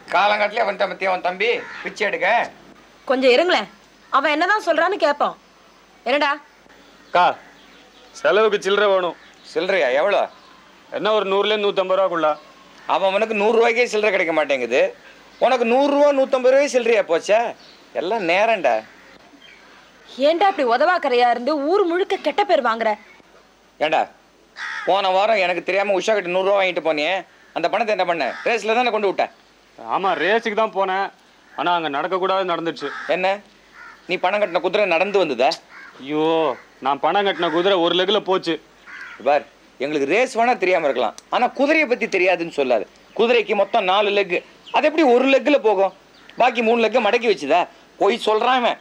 காலங்காட்டிலே வந்துட்டான் பத்தியா அவன் தம்பி பிச்சை எடுக்க கொஞ்சம் இருங்களேன் அவன் என்னதான் சொல்றான்னு கேட்போம் என்னடா அக்கா செலவுக்கு சில்லறை வேணும் சில்லறையா எவ்வளோ என்ன ஒரு நூறுலேருந்து நூற்றம்பது ரூபாக்குள்ள அவன் அவனுக்கு நூறுரூவாய்க்கே சில்லறை கிடைக்க மாட்டேங்குது உனக்கு நூறுரூவா நூற்றம்பது ரூபாய் சில்லறையா போச்சே எல்லாம் நேரம்டா ஏன்டா இப்படி உதவாக்கரையா இருந்து ஊர் முழுக்க கெட்ட பேர் வாங்குற ஏண்டா போன வாரம் எனக்கு தெரியாமல் உஷா கிட்ட நூறுரூவா வாங்கிட்டு போனியே அந்த பணத்தை என்ன பண்ண ரேஸில் தானே கொண்டு விட்டேன் ஆமாம் ரேஸுக்கு தான் போனேன் ஆனால் அங்கே நடக்கக்கூடாது நடந்துச்சு என்ன நீ பணம் கட்டின குதிரை நடந்து வந்ததா ஐயோ நான் பணம் கட்டின குதிரை ஒரு லெக்கில் போச்சு பார் எங்களுக்கு ரேஸ் வேணா தெரியாமல் இருக்கலாம் ஆனால் குதிரையை பற்றி தெரியாதுன்னு சொல்லாது குதிரைக்கு மொத்தம் நாலு லெக்கு அது எப்படி ஒரு லெக்கில் போகும் பாக்கி மூணு லெக்கு மடக்கி வச்சுதா போய் சொல்கிறான் இவன்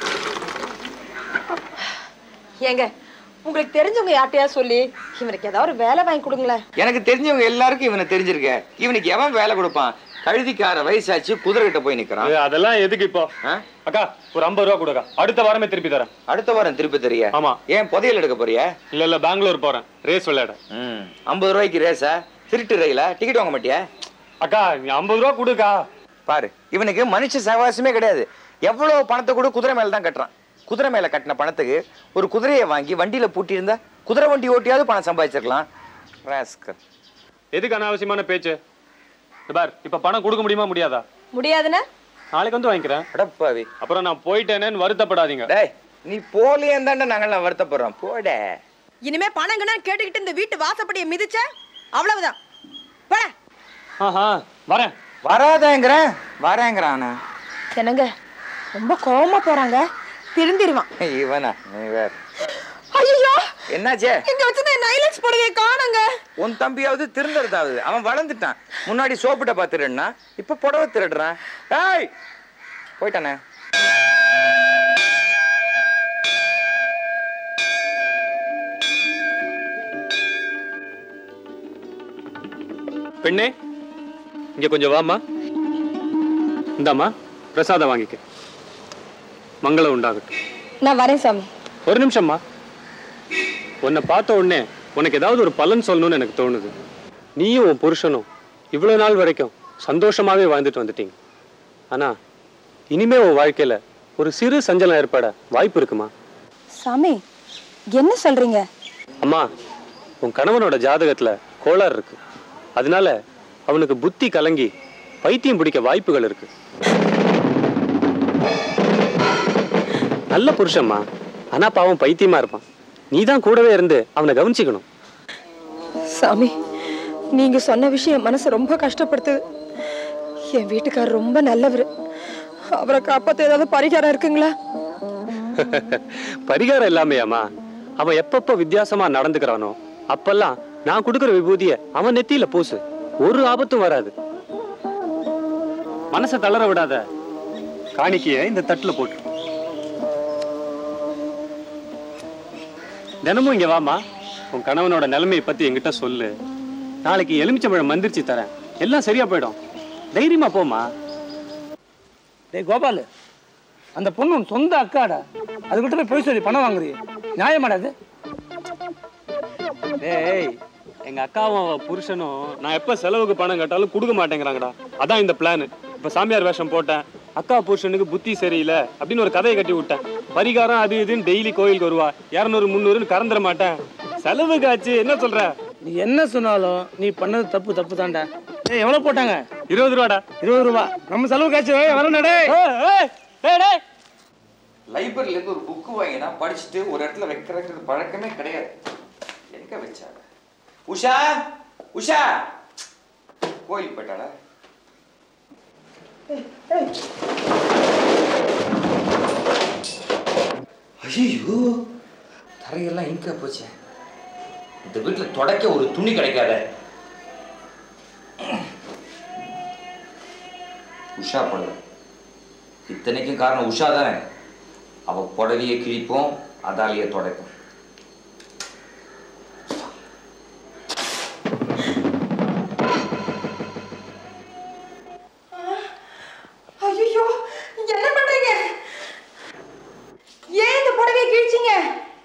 ஏங்க உங்களுக்கு தெரிஞ்சவங்க யார்ட்டையா சொல்லி இவனுக்கு ஏதாவது ஒரு வேலை வாங்கி கொடுங்களேன் எனக்கு தெரிஞ்சவங்க எல்லாருக்கும் இவனை தெரிஞ்சிருக்க இவனுக்கு எவன் வேலை கொடுப்பான் கழுதிக்கார வயசாச்சு குதிரை கிட்ட போய் நிற்கிறான் ஏய், அதெல்லாம் எதுக்கு இப்போ ஆ? அக்கா ஒரு ஐம்பது ரூபா கொடுக்கா அடுத்த வாரமே திருப்பி தரேன் அடுத்த வாரம் திருப்பி தரிய ஆமா. ஏன் புதையல் எடுக்க போறியா இல்லை இல்லை பெங்களூர் போகிறேன் ரேஸ் விளையாட ம் ஐம்பது ரூபாய்க்கு ரேஸா திருட்டு ரயிலா டிக்கெட் வாங்க மாட்டியா அக்கா நீ ஐம்பது ரூபா கொடுக்கா பாரு இவனுக்கு மனுஷ சகவாசமே கிடையாது எவ்வளவு பணத்தை கூட குதிரை மேல தான் கட்டுறான் குதிரை மேல கட்டின பணத்துக்கு ஒரு குதிரையை வாங்கி வண்டியில பூட்டி இருந்தா குதிரை வண்டி ஓட்டியாவது பணம் சம்பாதிச்சிருக்கலாம் ராஸ்கல் எதுக்கு அனாவசியமான பேச்சு இந்த பார் இப்போ பணம் கொடுக்க முடியுமா முடியாதா முடியாதுன்னா நாளைக்கு வந்து வாங்கிக்கிறேன் அடப்பாவி அப்புறம் நான் போயிட்டேனேன்னு வருத்தப்படாதீங்க டேய் நீ போலியே தாண்டா நாங்கள்லாம் வருத்தப்படுறோம் போட இனிமே பணங்கன்னு கேட்டுக்கிட்டு இந்த வீட்டு வாசப்படியை மிதிச்ச அவ்வளவுதான் போட ஆஹா வரேன் வராதேங்கிறேன் வரேங்கிறான் என்னங்க ரொம்ப கோவமா போறாங்க திருந்திருவான் இவனா நீ வேற ஐயோ என்னாச்சே இங்க வச்சிருந்த நைலக்ஸ் புடவையை காணுங்க உன் தம்பியாவது திருந்துறதாவது அவன் வளர்ந்துட்டான் முன்னாடி சோப்பிட்ட பார்த்துடுன்னா இப்ப புடவை திருடுறான் ஏய் போயிட்டானே பெண்ணே இங்க கொஞ்சம் வாம்மா இந்தாம்மா பிரசாதம் வாங்கிக்க மங்களம் உண்டாகட்டும் நான் வரேன் சாமி ஒரு நிமிஷம்மா உன்னை பார்த்த உடனே உனக்கு ஏதாவது ஒரு பலன் சொல்லணும்னு எனக்கு தோணுது நீயும் உன் புருஷனும் இவ்வளவு நாள் வரைக்கும் சந்தோஷமாவே வாழ்ந்துட்டு வந்துட்டீங்க ஆனா இனிமே உன் வாழ்க்கையில ஒரு சிறு சஞ்சலம் ஏற்பட வாய்ப்பு இருக்குமா சாமி என்ன சொல்றீங்க அம்மா உன் கணவனோட ஜாதகத்துல கோளாறு இருக்கு அதனால அவனுக்கு புத்தி கலங்கி பைத்தியம் பிடிக்க வாய்ப்புகள் இருக்கு நல்ல புருஷம்மா ஆனா பாவம் பைத்தியமா இருப்பான் நீ தான் கூடவே இருந்து அவனை கவனிச்சுக்கணும் சாமி நீங்க சொன்ன விஷயம் மனசு ரொம்ப கஷ்டப்படுத்துது என் வீட்டுக்காரர் ரொம்ப நல்லவர் அவரை காப்பாத்த ஏதாவது பரிகாரம் இருக்குங்களா பரிகாரம் இல்லாமையாமா அவன் எப்பப்ப வித்தியாசமா நடந்துக்கிறானோ அப்பெல்லாம் நான் கொடுக்குற விபூதிய அவன் நெத்தியில பூசு ஒரு ஆபத்தும் வராது மனசை தளர விடாத காணிக்கைய இந்த தட்டுல போட்டு தினமும் இங்க வாமா உன் கணவனோட நிலைமையை பத்தி என்கிட்ட சொல்லு நாளைக்கு எலுமிச்சம்பழம் மந்திரிச்சு தரேன் எல்லாம் சரியா போயிடும் தைரியமா போமா டேய் கோபால் அந்த பொண்ணு உன் சொந்த அக்காடா அதுக்கிட்ட போய் பொய் சொல்லி பணம் வாங்குறியே நியாயமாடா அது டேய் எங்க அக்காவும் அவ புருஷனும் நான் எப்ப செலவுக்கு பணம் கேட்டாலும் கொடுக்க மாட்டேங்கிறாங்கடா அதான் இந்த பிளான் இப்ப சாமியார் வேஷம் போட்டேன் அக்கா புருஷனுக்கு புத்தி சரியில்லை அப்படின்னு ஒரு கதையை கட்டி விட்டேன் பரிகாரம் அது இதுன்னு டெய்லி கோயிலுக்கு வருவா இரநூறு முந்நூறுன்னு கறந்துட மாட்டேன் செலவுக்கு ஆச்சு என்ன சொல்ற நீ என்ன சொன்னாலும் நீ பண்ணது தப்பு தப்பு தான்டா ஏய் எவ்வளோ போட்டாங்க இருபது ரூபாடா இருபது ரூபா நம்ம செலவு காய்ச்சி வரணும் டேய் ஏய், ஏய், ஏய், டேய். லைப்ரரியில இருந்து ஒரு புக்கு வாங்கினா படிச்சுட்டு ஒரு இடத்துல வைக்கிறது பழக்கமே கிடையாது எங்க வச்சாங்க உஷா உஷா கோயில் போயிட்டாளா ஐயோ தரையெல்லாம் இங்க போச்சே இந்த வீட்டுல தொடக்க ஒரு துணி கிடைக்காத உஷா புடவை இத்தனைக்கும் காரணம் உஷா தானே அவ புடவையை கிழிப்போம் அதாலேயே துடைப்போம் ஐயோ என்ன பண்றீங்க ஏன் இந்த புடவையை கிழிச்சீங்க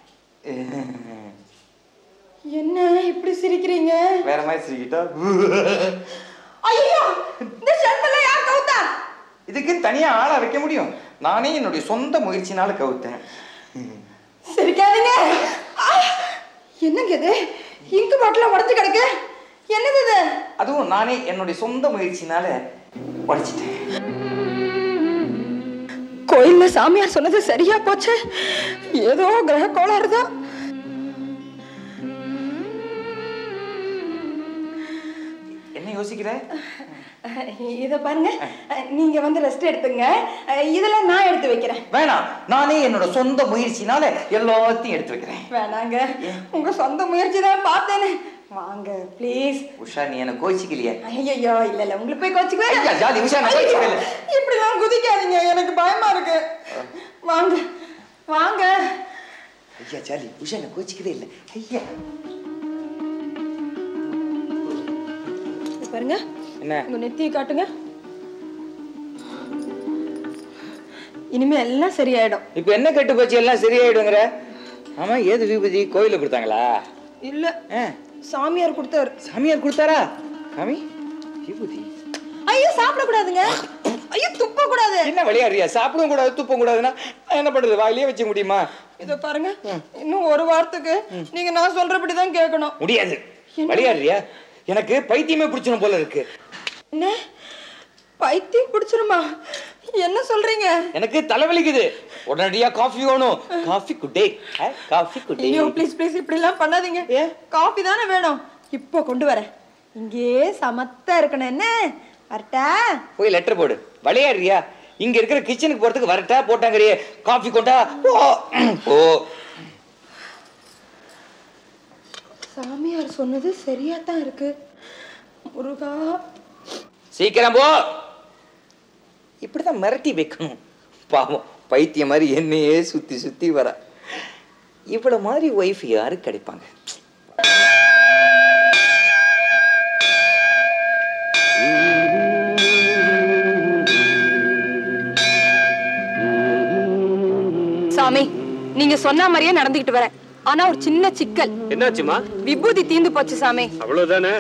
என்ன இப்படி சிரிக்கிறீங்க வேற மாதிரி சிரிக்கிட்டா ஐயோ இந்த ஷர்ட்டெல்லாம் யார் கவுத்து இதுக்கு தனியா ஆளா வைக்க முடியும் நானே என்னுடைய சொந்த முயற்சினால கவுத்தேன் சிரிக்காதீங்க ஆ! என்னங்க இது இங்கு பாட்டில் உடஞ்சு கிடக்கு என்னது இது அதுவும் நானே என்னுடைய சொந்த முயற்சினால உடைச்சிட்டேன் கோயில்ல சாமியார் சொன்னது சரியா போச்சு ஏதோ கிரக கோளாறு தான் என்ன யோசிக்கிற இத பாருங்க நீங்க வந்து ரெஸ்ட் எடுத்துங்க இதெல்லாம் நான் எடுத்து வைக்கிறேன் வேணாம் நானே என்னோட சொந்த முயற்சினால எல்லாத்தையும் எடுத்து வைக்கிறேன் வேணாங்க உங்க சொந்த முயற்சி தான் பார்த்தேன்னு வாங்க ப்ளீஸ் உஷா நீ என்ன கோச்சிக்கலையே ஐயோ இல்ல இல்ல உங்களுக்கு போய் கோச்சுக்கு ஐயா, ஜாலி, உஷா, நான் கோச்சிக்கவே இல்ல. இப்படிலாம் குதிக்காதீங்க எனக்கு பயமா இருக்கு வாங்க வாங்க ஐயா ஜாலி உஷா என்ன கோச்சிக்கவே இல்லை ஐயா இங்க பாருங்க என்ன உங்க நெத்தியை காட்டுங்க இனிமே எல்லாம் சரியாயிடும் இப்போ என்ன கெட்டு போச்சு எல்லாம் சரியாயிடுங்கிற ஆமா ஏது விபூதி கோயில கொடுத்தாங்களா இல்ல ஆ, சாமியார் கொடுத்தாரு சாமியார் கொடுத்தாரா சாமி விபூதி ஐயோ சாப்பிடக்கூடாதுங்க ஐயோ துப்ப கூடாது என்ன விளையாடுறியா சாப்பிடவும் கூடாது துப்பவும் கூடாதுன்னா நான் என்ன பண்றது வாயிலே வச்சுக்க முடியுமா இத பாருங்க இன்னும் ஒரு வாரத்துக்கு நீங்க நான் சொல்றபடி தான் கேட்கணும் முடியாது விளையாடுறியா எனக்கு பைத்தியமே பிடிச்சிடும் போல இருக்கு என்ன பைத்தியம் பிடிச்சிருமா என்ன சொல்றீங்க எனக்கு தலைவலிக்குது உடனடியா காஃபி வேணும் காஃபி குட்டே காஃபி குட்டே ஐயோ ப்ளீஸ் ப்ளீஸ் இப்படி எல்லாம் பண்ணாதீங்க காஃபி தானே வேணும் இப்போ கொண்டு வரேன் இங்கே சமத்தா இருக்கணும் என்ன வரட்டா போய் லெட்டர் போடு விளையாடுறியா இங்க இருக்கிற கிச்சனுக்கு போறதுக்கு வரட்டா போட்டாங்கறியே காஃபி கொண்டா போ போ சாமியார் சொன்னது சரியா தான் இருக்கு முருகா சீக்கிரம் போ இப்படிதான் மிரட்டி வைக்கணும் பாவம் பைத்தியம் மாதிரி என்னையே சுத்தி சுத்தி வர இவ்வளவு மாதிரி ஒய்ஃப் யாரு கிடைப்பாங்க சாமி நீங்க சொன்ன மாதிரியே நடந்துகிட்டு வரேன் ஆனா ஒரு சின்ன சிக்கல் என்னாச்சுமா விபூதி தீந்து போச்சு சாமி அவ்வளவுதானே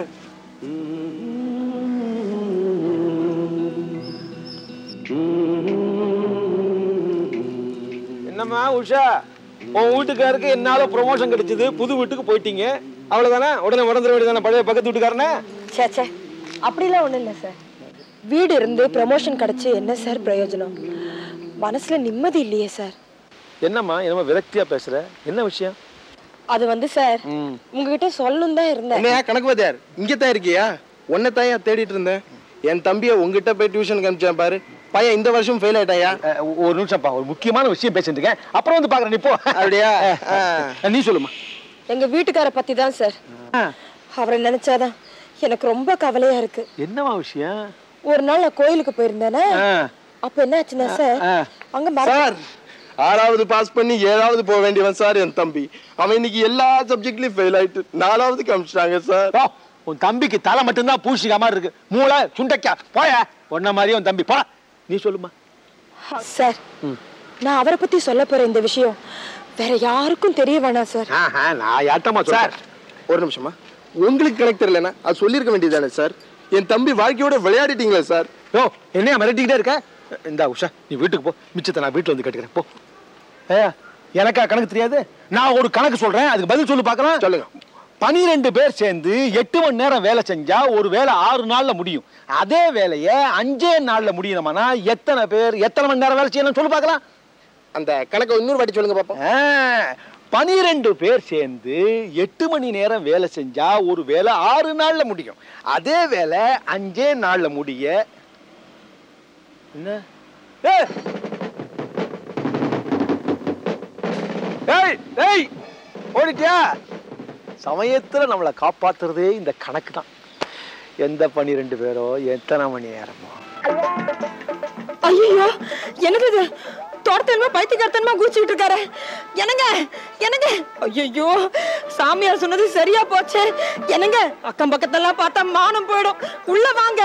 என்னம்மா உஷா உன் வீட்டுக்காருக்கு என்னால ப்ரொமோஷன் கிடைச்சது புது வீட்டுக்கு போயிட்டீங்க அவ்வளவுதானே உடனே உடந்துட வேண்டியதானே பழைய பக்கத்து வீட்டுக்காரனே சே சே அப்படிலாம் ஒண்ணும் இல்லை சார் வீடு இருந்து ப்ரமோஷன் கிடைச்சு என்ன சார் பிரயோஜனம் மனசுல நிம்மதி இல்லையே சார் என்னம்மா என்னம்மா விரக்தியா பேசுற என்ன விஷயம் அது வந்து சார் உங்ககிட்ட சொல்லணும் தான் இருந்தேன் என்னையா கணக்கு வாத்தியார் இங்கே தான் இருக்கியா உன்னை தான் ஏன் தேடிட்டு இருந்தேன் என் தம்பியை உங்ககிட்ட போய் டியூஷனுக்கு அனுப்பிச்சேன் பாரு பையன் இந்த வருஷம் ஃபெயில் ஆயிட்டாயா அஹ், ஒரு நிமிஷம்ப்பா ஒரு முக்கியமான விஷயம் பேசிட்டு இருக்கேன் அப்புறம் வந்து பாக்குறேன் நீ போ அப்படியா ஆ. அஹ், நீ சொல்லுமா எங்க வீட்டுக்கார பத்தி தான் சார் அவரை நினைச்சாதான் எனக்கு ரொம்ப கவலையா இருக்கு என்னம்மா விஷயம் ஒரு நாள் நான் கோயிலுக்கு போயிருந்தேனே ஆ. அப்ப என்ன ஆச்சுன்னா சார் ஆ. அங்க மர- சார் ஆறாவது பாஸ் பண்ணி ஏழாவது போக வேண்டியவன் சார் என் தம்பி அவன் இன்னைக்கு எல்லா சப்ஜெக்ட்லயும் ஃபெயில் ஆயிட்டு நாலாவதுக்கு அனுப்பிச்சிட்டாங்க சார் போ உன் தம்பிக்கு தலை மட்டும்தான் பூசிக்க மாதிரி இருக்கு மூளை சுண்டைக்கா போய உன்ன மாதிரியே உன் தம்பி போ நீ சொல்லுமா சார் நான் அவரை பத்தி சொல்ல போற இந்த விஷயம் வேற யாருக்கும் தெரிய வேணாம் சார் ஆஹா, நான் யாட்டமா சார் ஒரு நிமிஷமா உங்களுக்கு கணக்கு தெரியலனா அது சொல்லியிருக்க வேண்டியதானே சார் என் தம்பி வாழ்க்கையோட விளையாடிட்டீங்களா சார் யோ என்னையா மிரட்டிக்கிட்டே இருக்க இந்தா உஷா நீ வீட்டுக்கு போ மிச்சத்தை நான் வீட்டுல வந்து கேட்டுக்கிறேன் போ ஏ எனக்கா கணக்கு தெரியாது நான் ஒரு கணக்கு சொல்றேன் அதுக்கு பதில் சொல்லு பார்க்கலாம் சொல்லுங்க. பனிரெண்டு பேர் சேர்ந்து எட்டு மணி நேரம் வேலை செஞ்சா ஒரு வேலை ஆறு நாள்ல முடியும் அதே வேலையை அஞ்சே நாள்ல முடியணுமானா எத்தனை பேர் எத்தனை மணி நேரம் வேலை செய்யணும் சொல்லு பார்க்கலாம் அந்த கணக்கை இன்னொரு வாட்டி சொல்லுங்க பாப்போம் ஆ, பனிரெண்டு பேர் சேர்ந்து எட்டு மணி நேரம் வேலை செஞ்சா ஒரு வேலை ஆறு நாள்ல முடியும் அதே வேலை அஞ்சே நாள்ல முடிய என்ன ஏய்! ஏய் ஏய் ஓடிட்டியா சமயத்துல நம்மளை காப்பாத்துறதே இந்த கணக்கு தான் எந்த பனிரெண்டு பேரோ எத்தனை மணி நேரமோ ஐயோ என்னது இது தோட்டத்தனமா பைத்தியக்காரத்தனமா குதிச்சுக்கிட்டு இருக்காரு என்னங்க என்னங்க ஐயோ சாமியார் சொன்னது சரியா போச்சு என்னங்க அக்கம் பக்கத்தெல்லாம் பார்த்தா மானம் போயிடும் உள்ள வாங்க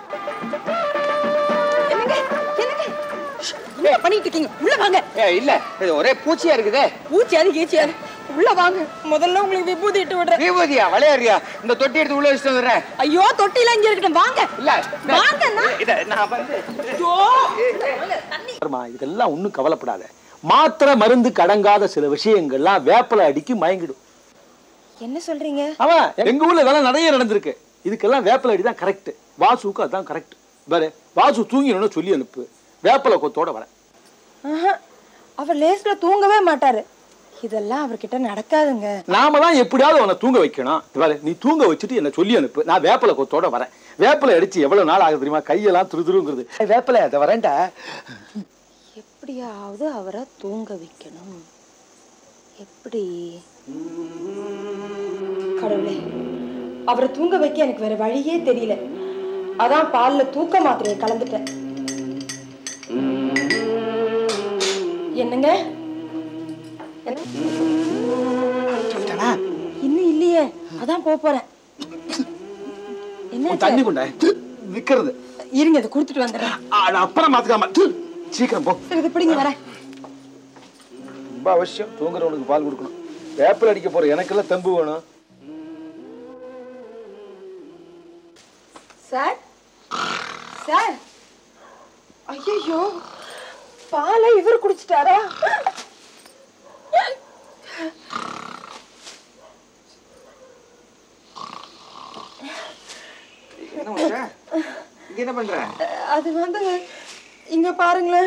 என்னங்க என்னங்க ஷ், என்ன பண்ணிட்டு இருக்கீங்க உள்ள வாங்க ஏ இல்ல இது ஒரே பூச்சியா இருக்குதே பூச்சியாது கீச்சியாது உள்ள வாங்க முதல்ல உங்களுக்கு விபூதி இட்டு விடுறேன் விபூதியா விளையாடுறியா இந்த தொட்டி எடுத்து உள்ள வச்சுட்டு வந்துடுறேன் ஐயோ தொட்டில இங்க இருக்கட்டும் வாங்க இல்ல வாங்கண்ணா. இத நான் வந்து ஐயோ பாரும்மா, இதெல்லாம் ஒண்ணும் கவலைப்படாத மாத்திரை மருந்து கடங்காத சில விஷயங்கள்லாம் வேப்பலை அடிக்கு மயங்கிடும் என்ன சொல்றீங்க அவன் எங்க ஊர்ல இதெல்லாம் நிறைய நடந்திருக்கு இதுக்கெல்லாம் வேப்பலை அடி தான் கரெக்ட் வாசுக்கு அதான் கரெக்ட் பாரு வாசு தூங்கினோன்னு சொல்லி அனுப்பு வேப்பலை கொத்தோட வரேன் ஆஹா, அவர் லேஸ்ல தூங்கவே மாட்டாரு இதெல்லாம் அவர்கிட்ட நடக்காதுங்க நாம தான் எப்படியாவது அவனை தூங்க வைக்கணும் இது பாரு நீ தூங்க வச்சுட்டு என்ன சொல்லி அனுப்பு நான் வேப்பலை கொத்தோட வரேன் வேப்பலை அடிச்சு எவ்வளவு நாள் ஆகுது தெரியுமா கையெல்லாம் துருதுருங்கிறது வேப்பலை அதை வரேன்டா எப்படியாவது அவரை தூங்க வைக்கணும் எப்படி கடவுளே அவரை தூங்க வைக்க எனக்கு வேற வழியே தெரியல அதான் பால்ல தூக்க மாத்திரையை கலந்துட்டேன் என்னங்க என்ன? இன்னும் இல்லையே அதான் போப் போறேன் என்ன தண்ணி கொண்ட விக்கிறது இருங்க இதை கொடுத்துட்டு வந்துடுறேன் நான் அப்புறம் மாத்துக்காம து, சீக்கிரம் போ சரி இது பிடிங்க வரேன் ரொம்ப அவசியம் தூங்குறவனுக்கு பால் கொடுக்கணும் வேப்பல் அடிக்க போற எனக்கெல்லாம் தெம்பு வேணும் சார் சார் ஐயோ பாலை இவர் குடிச்சிட்டாரா என்ன பண்ற இங்க என்ன பண்ற அது வந்து இங்க பாருங்களேன்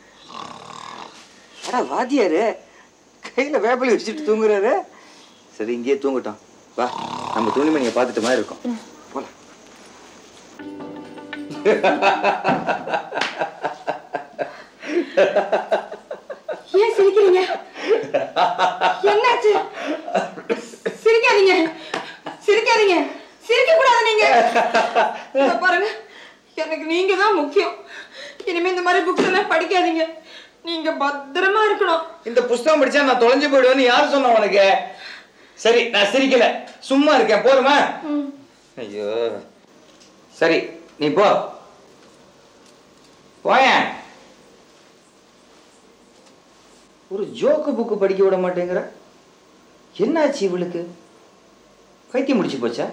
அடா வாத்தியாரு கையில வேப்பிலை வச்சுட்டு தூங்குறாரு சரி இங்கேயே தூங்கட்டும் வா நம்ம துணிமணியை பார்த்துட்டு மாதிரி இருக்கும் போலாம் ஏன் சிரிக்கிறீங்க என்னாச்சு சிரிக்காதீங்க சிரிக்காதீங்க சிரிக்க கூடாது நீங்க இங்க பாருங்க எனக்கு நீங்க தான் முக்கியம் இனிமே இந்த மாதிரி புக்ஸ் எல்லாம் படிக்காதீங்க நீங்க பத்திரமா இருக்கணும் இந்த புஸ்தகம் படிச்சா நான் தொலைஞ்சு போயிடுவேன்னு யார் சொன்னா உனக்கு சரி நான் சிரிக்கல சும்மா இருக்கேன் போதுமா ஐயோ சரி நீ போ போயேன் ஒரு ஜோக்கு புக்கு படிக்க விட மாட்டேங்கிற என்னாச்சு இவளுக்கு பைத்தியம் முடிச்சு போச்சா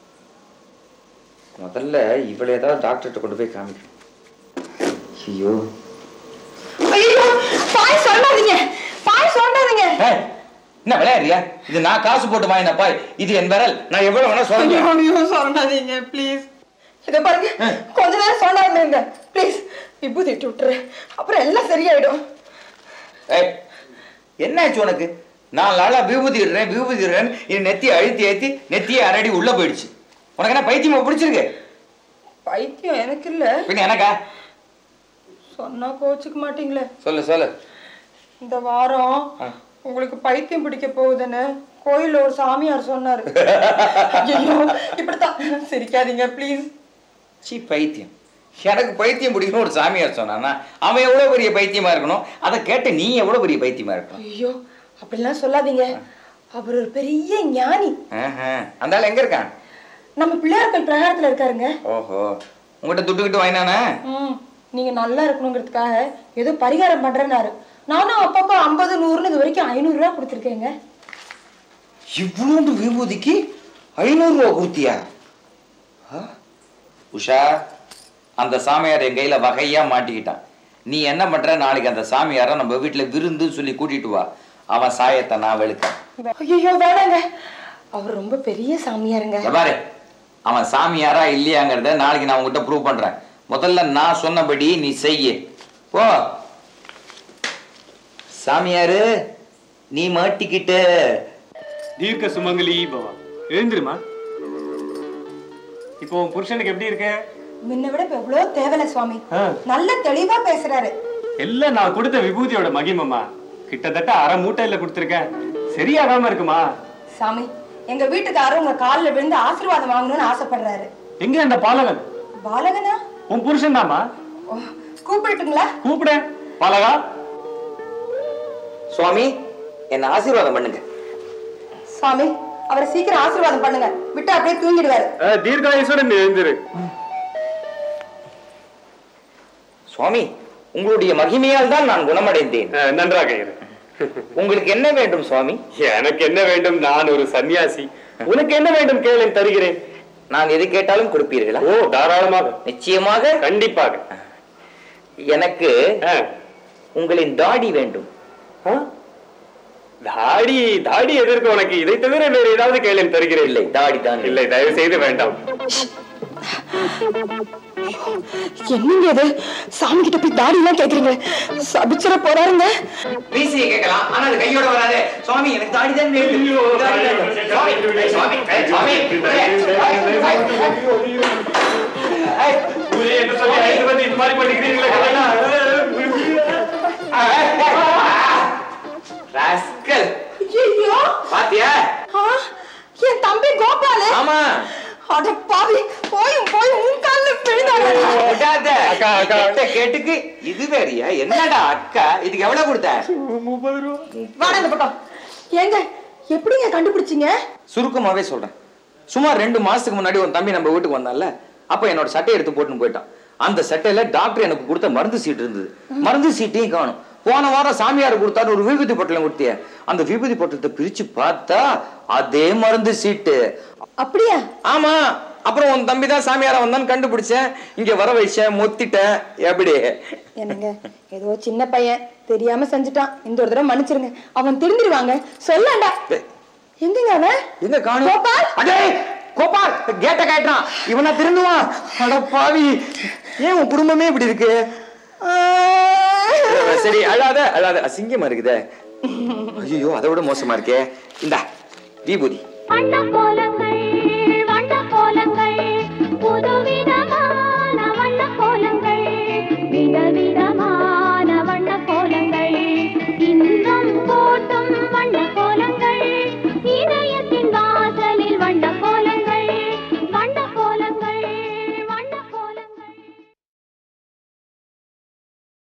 முதல்ல இவளை ஏதாவது டாக்டர்கிட்ட கொண்டு போய் காமிக்கணும் ஐயோ ஐயோ பாய் சொல்லாதீங்க பாய் சொல்லாதீங்க ஏய், என்ன விளையாடுறியா இது நான் காசு போட்டு வாங்கின பாய் இது என் விரல் நான் எவ்வளவு வேணா ஐயோ சொல்றேன் ஐயோ சொல்லாதீங்க ப்ளீஸ் இதை பாருங்க கொஞ்ச நேரம் சொல்லாம இருங்க ப்ளீஸ் விபூதி இட்டு விட்டுறேன் அப்புறம் எல்லாம் சரியாயிடும் ஏய், என்னாச்சு உனக்கு நான் நாளா விபூதி இடுறேன் விபூதி இடுறேன் இது நெத்தியை அழுத்தி ஏத்தி நெத்தியை அரடி உள்ள போயிடுச்சு உனக்கு என்ன பைத்தியமா பிடிச்சிருக்கு பைத்தியம் எனக்கு இல்ல பின்ன எனக்கா சொன்னா கோச்சுக்க மாட்டீங்களே சொல்லு சொல்லு இந்த வாரம் உங்களுக்கு பைத்தியம் பிடிக்க போகுதுன்னு கோயில்ல ஒரு சாமியார் சொன்னாரு ஐயோ இப்படித்தான் சிரிக்காதீங்க ப்ளீஸ் சீ பைத்தியம் எனக்கு பைத்தியம் பிடிக்கணும் ஒரு சாமியார் சொன்னானா அவன் எவ்வளவு பெரிய பைத்தியமா இருக்கணும் அதை கேட்டு நீ எவ்வளவு பெரிய பைத்தியமா இருக்கணும் ஐயோ அப்படிலாம் சொல்லாதீங்க அவர் ஒரு பெரிய ஞானி ஆஹா. அந்த ஆள் எங்க இருக்கான் நம்ம பிள்ளையார்கள் பிரகாரத்துல இருக்காருங்க ஓஹோ உங்ககிட்ட துட்டு கிட்டு வாங்கினானா ம் நீங்க நல்லா இருக்கணுங்கிறதுக்காக ஏதோ பரிகாரம் பண்றேன்னாரு நானும் அப்பப்போ ஐம்பது நூறுன்னு இது வரைக்கும் ஐநூறு ரூபா கொடுத்துருக்கேங்க இவ்வளோண்டு விபூதிக்கு ஐநூறு ரூபா கொடுத்தியா ஆ? உஷா அந்த சாமியார் என் கையில வகையா மாட்டிக்கிட்டான் நீ என்ன பண்ற நாளைக்கு அந்த சாமியாரை நம்ம வீட்டுல விருந்துன்னு சொல்லி கூட்டிட்டு வா அவன் சாயத்தை நான் வெளுக்கேன் ஐயோ வேணாங்க அவர் ரொம்ப பெரிய சாமியாருங்க இங்க பாரு அவன் சாமியாரா இல்லையாங்கிறத நாளைக்கு நான் உங்ககிட்ட ப்ரூவ் பண்றேன் முதல்ல நான் சொன்னபடி நீ செய்ய போ சாமியாரு நீ மாட்டிக்கிட்ட தீர்க்க சுமங்கலி பவா எழுந்துருமா இப்போ உன் புருஷனுக்கு எப்படி இருக்க முன்ன விட இப்ப எவ்வளோ தேவல சுவாமி நல்ல தெளிவா பேசுறாரு எல்லாம் நான் கொடுத்த விபூதியோட மகிமம்மா கிட்டத்தட்ட அரை மூட்டையில கொடுத்துருக்கேன் சரியாகாம இருக்குமா சாமி எங்க வீட்டுக்காரர் உங்க காலில் விழுந்து ஆசீர்வாதம் வாங்கணும்னு ஆசைப்படுறாரு எங்க அந்த பாலகன் பாலகனா உன் புருஷன் தாமா ஓ, கூப்பிடட்டுங்களா கூப்பிட பாலகா சுவாமி என்ன ஆசீர்வாதம் பண்ணுங்க சாமி அவரை சீக்கிரம் ஆசீர்வாதம் பண்ணுங்க விட்டு அப்படியே தூங்கிடுவாரு தீர்காயுசுடன் எழுந்திரு சுவாமி உங்களுடைய மகிமையால் தான் நான் குணமடைந்தேன் அஹ், நன்றாக இரு உங்களுக்கு என்ன வேண்டும் சுவாமி எனக்கு என்ன வேண்டும் நான் ஒரு சன்னியாசி உனக்கு என்ன வேண்டும் கேளு தருகிறேன் நான் எது கேட்டாலும் கொடுப்பீர்களா ஓ தாராளமாக நிச்சயமாக கண்டிப்பாக எனக்கு ஆ. உங்களின் தாடி வேண்டும் ஆ? தாடி தாடி எதற்கு உனக்கு இதை தவிர வேற ஏதாவது கேளு தருகிறேன் இல்லை தாடி தான் இல்லை தயவு செய்து வேண்டாம் என்னங்க இது சாமி கிட்ட போய் தாடி எல்லாம் கேக்குறீங்க சபிச்சிட போறாருங்க பிசியை கேட்கலாம் ஆனா அது கையோட வராது சுவாமி எனக்கு தாடி தான் வேண்டும் தாடி தான் வேண்டும். சுவாமி, ஏய், சுவாமி, ஏய், சுவாமி, ஏய், ஏய், ஏய், ஏய், ஊரே என்று சொல்லி ஐந்து வந்து இந்த மாதிரி பண்ணிக்கிறீங்களே rascal. ஐயோ பாத்தியா என் தம்பி கோபாலு ஆமா அட பாவி போயும் போயும் உன் கால்ல விழுந்தாங்க விடாத. அக்கா, அக்கா. கெட்ட கேட்டுக்கு இது வேறயா என்னடா அக்கா இதுக்கு எவ்வளவு கொடுத்த வாடா இந்த பக்கம் ஏங்க எப்படிங்க கண்டுபிடிச்சீங்க சுருக்கமாவே சொல்றேன் சுமார் ரெண்டு மாசத்துக்கு முன்னாடி உன் தம்பி நம்ம வீட்டுக்கு வந்தான்ல அப்ப என்னோட சட்டை எடுத்து போட்டுன்னு போயிட்டான் அந்த சட்டையில டாக்டர் எனக்கு கொடுத்த மருந்து சீட் இருந்தது மருந்து சீட்டையும் காணும் போன வாரம் சாமியார் கொடுத்தாரு ஒரு விபூதி பொட்டலம் கொடுத்திய அந்த விபூதி பொட்டலத்தை பிரிச்சு பார்த்தா அதே மருந்து சீட்டு அப்படியா ஆமா அப்புறம் உன் தம்பி தான் சாமியாரா வந்தான்னு கண்டுபிடிச்சேன் இங்க வர வச்சேன் மொத்திட்டேன் எப்படி என்னங்க ஏதோ சின்ன பையன் தெரியாம செஞ்சுட்டான் இந்த ஒரு தடவை மன்னிச்சிருங்க அவன் திருந்திருவாங்க சொல்லாண்டா டேய், எங்கங்க அவன் எங்க காணும் கோபால்? அடே கோபால் கேட்ட கேட்டான் இவனா திருந்துவான் அட பாவி ஏன் உன் குடும்பமே இப்படி இருக்கு சரி அழாத அழாத அசிங்கமா இருக்குதே ஐயோ அதை விட மோசமா இருக்கே இந்தா விபூதி அண்ணா போல